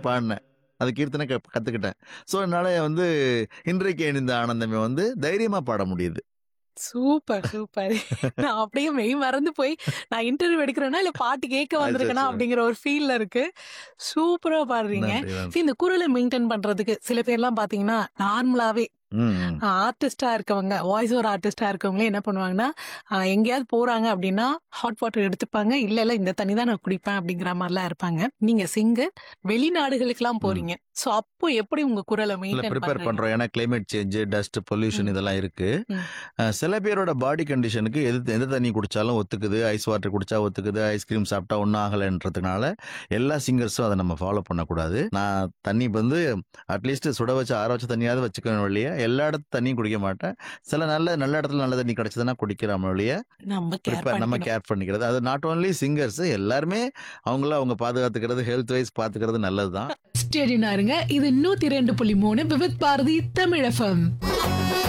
பாடினேன் அது கீர்த்தனை க கத்துக்கிட்டேன் ஸோ என்னால வந்து இன்றைக்கு இணைந்த ஆனந்தமே வந்து தைரியமா பாட முடியுது சூப்பர் சூப்பர் நான் அப்படியே மெய் மறந்து போய் நான் இன்டர்வியூ எடுக்கிறேன்னா இல்ல பாட்டு கேட்க வந்திருக்கேனா அச்சச்சோ. அப்படிங்கிற ஒரு ஃபீல்ல இருக்கு சூப்பரா பாடுறீங்க நன்றி நன்றி See, இந்த குரலை மெயின்டைன் பண்றதுக்கு சில பேர்லாம் பாத்தீங்கன்னா நார்மலாவே ம், ம். ஆர்டிஸ்டா இருக்கவங்க வாய்ஸ் ஓவர் ஆர்டிஸ்டா இருக்கவங்களே என்ன பண்ணுவாங்கன்னா ஆஹ் எங்கேயாவது போறாங்க அப்படின்னா ஹாட் வாட்டர் எடுத்துப்பாங்க இல்ல இல்ல இந்த தண்ணி தான் நான் குடிப்பேன் அப்படிங்கிற மாதிரிலாம் இருப்பாங்க நீங்க சிங்கர் வெளிநாடுகளுக்கெல்லாம் போறீங்க சோ அப்போ எப்படி உங்க குரலை இல்ல மெயின்டைன் ப்ரிப்பேர் பண்றீங்க பண்றோம் ஏன்னா கிளைமேட் சேஞ்ச் டஸ்ட் பொல்யூஷன் ம். இதெல்லாம் இருக்கு ம். அஹ், சில பேரோட பாடி கண்டிஷனுக்கு எது எந்த தண்ணி குடிச்சாலும் ஒத்துக்குது ஐஸ் வாட்டர் குடிச்சா ஒத்துக்குது ஐஸ்கிரீம் சாப்பிட்டா ஒன்றும் ஆகலைன்றதுனால எல்லா சிங்கர்ஸும் அதை நம்ம ஃபாலோ பண்ணக்கூடாது நான் தண்ணி வந்து அட்லீஸ்ட் சுட வச்சு ஆற வச்ச தண்ணியாவது வச்சுக்கணும் வழியே எல்லா இடத்து தண்ணியும் குடிக்க மாட்டேன் சில நல்ல நல்ல இடத்துல நல்ல தண்ணி கிடைச்சதுன்னா குடிக்கிறோம் வழியே நம்ம கேர் ப்ரிப்பேர் நம்ம பண்ணிக்கணும் கேர் பண்ணிக்கிறது அது நாட் ஓன்லி சிங்கர்ஸ் எல்லாருமே அவங்கள அவங்க பாதுகாத்துக்கிறது ஹெல்த் வைஸ் பாத்துக்கிறது நல்லதுதான் ஸ்டேடினா இருங்க இது நூத்தி ரெண்டு புள்ளி மூணு விவித் பாரதி தமிழ் எஃப்எம்